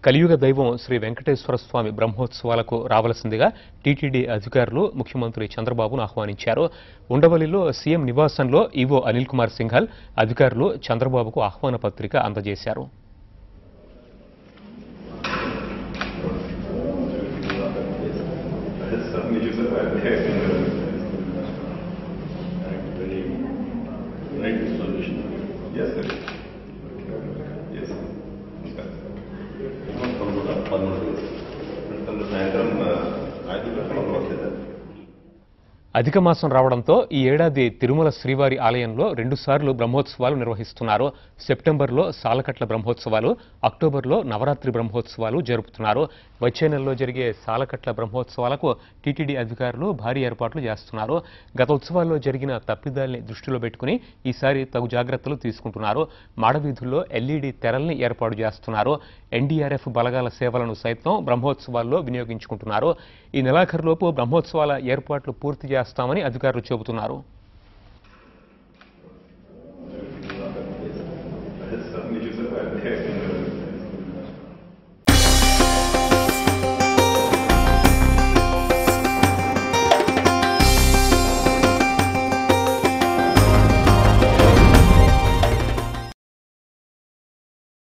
కలియుగ దైవం శ్రీ వెంకటేశ్వర స్వామి బ్రహ్మోత్సవాలకు రావలసిందిగా టీటీడీ అధికారులు ముఖ్యమంత్రి చంద్రబాబును ఆహ్వానించారు ఉండవల్లిలో సీఎం నివాసంలో ఈవో అనిల్ కుమార్ సింఘాల్ అధికారులు చంద్రబాబుకు ఆహ్వాన పత్రిక అందజేశారు right solution. Yes, sir. Yes. పదమూడు పదమూడు సాయంత్రం ఐదు గంటల వస్తుంది అధిక మాసం రావడంతో ఈ ఏడాది తిరుమల శ్రీవారి ఆలయంలో రెండుసార్లు బ్రహ్మోత్సవాలు నిర్వహిస్తున్నారు సెప్టెంబర్లో సాలకట్ల బ్రహ్మోత్సవాలు అక్టోబర్లో నవరాత్రి బ్రహ్మోత్సవాలు జరుపుతున్నారు వచ్చే నెలలో జరిగే సాలకట్ల బ్రహ్మోత్సవాలకు టీటీడీ అధికారులు భారీ ఏర్పాట్లు చేస్తున్నారు గత ఉత్సవాల్లో జరిగిన తప్పిదాల్ని దృష్టిలో పెట్టుకుని ఈసారి తగు జాగ్రత్తలు తీసుకుంటున్నారు మాడవీధుల్లో ఎల్ఈడి తెరల్ని ఏర్పాటు చేస్తున్నారు ఎన్డీఆర్ఎఫ్ బలగాల సేవలను సైతం బ్రహ్మోత్సవాల్లో వినియోగించుకుంటున్నారు ఈ నెలాఖరులోపు బ్రహ్మోత్సవాల ఏర్పాట్లు పూర్తి చేస్తామని అధికారులు చెబుతున్నారు